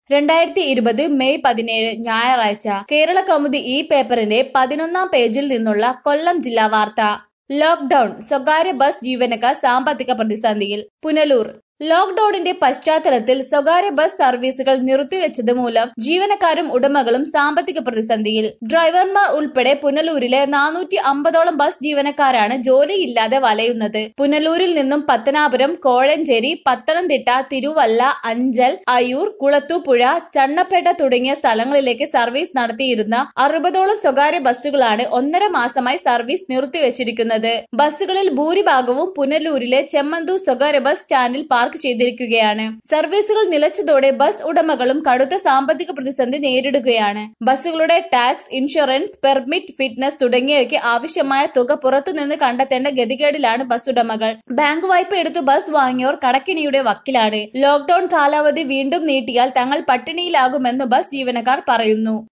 രണ്ടായിരത്തി ഇരുപത് മെയ് പതിനേഴ് ഞായറാഴ്ച കേരള കൗമുദി ഈ പേപ്പറിന്റെ പതിനൊന്നാം പേജിൽ നിന്നുള്ള കൊല്ലം ജില്ലാ വാർത്ത ലോക്ഡൌൺ സ്വകാര്യ ബസ് ജീവനക്കാർ സാമ്പത്തിക പ്രതിസന്ധിയിൽ പുനലൂർ ലോക്ഡൌണിന്റെ പശ്ചാത്തലത്തിൽ സ്വകാര്യ ബസ് സർവീസുകൾ നിർത്തിവെച്ചത് മൂലം ജീവനക്കാരും ഉടമകളും സാമ്പത്തിക പ്രതിസന്ധിയിൽ ഡ്രൈവർമാർ ഉൾപ്പെടെ പുനലൂരിലെ നാനൂറ്റി അമ്പതോളം ബസ് ജീവനക്കാരാണ് ജോലിയില്ലാതെ വലയുന്നത് പുനലൂരിൽ നിന്നും പത്തനാപുരം കോഴഞ്ചേരി പത്തനംതിട്ട തിരുവല്ല അഞ്ചൽ അയൂർ കുളത്തൂപ്പുഴ ചണ്ണപ്പേട്ട തുടങ്ങിയ സ്ഥലങ്ങളിലേക്ക് സർവീസ് നടത്തിയിരുന്ന അറുപതോളം സ്വകാര്യ ബസ്സുകളാണ് ഒന്നര മാസമായി സർവീസ് നിർത്തിവെച്ചിരിക്കുന്നത് ബസ്സുകളിൽ ഭൂരിഭാഗവും പുനലൂരിലെ ചെമ്മന്തൂർ സ്വകാര്യ ബസ് സ്റ്റാൻഡിൽ പാർക്ക് ചെയ്തിരിക്കുകയാണ് സർവീസുകൾ നിലച്ചതോടെ ബസ് ഉടമകളും കടുത്ത സാമ്പത്തിക പ്രതിസന്ധി നേരിടുകയാണ് ബസ്സുകളുടെ ടാക്സ് ഇൻഷുറൻസ് പെർമിറ്റ് ഫിറ്റ്നസ് തുടങ്ങിയവയ്ക്ക് ആവശ്യമായ തുക പുറത്തുനിന്ന് കണ്ടെത്തേണ്ട ഗതികേടിലാണ് ബസ് ഉടമകൾ ബാങ്ക് വായ്പ എടുത്ത് ബസ് വാങ്ങിയവർ കടക്കിണിയുടെ വക്കിലാണ് ലോക്ഡൌൺ കാലാവധി വീണ്ടും നീട്ടിയാൽ തങ്ങൾ പട്ടിണിയിലാകുമെന്ന് ബസ് ജീവനക്കാർ പറയുന്നു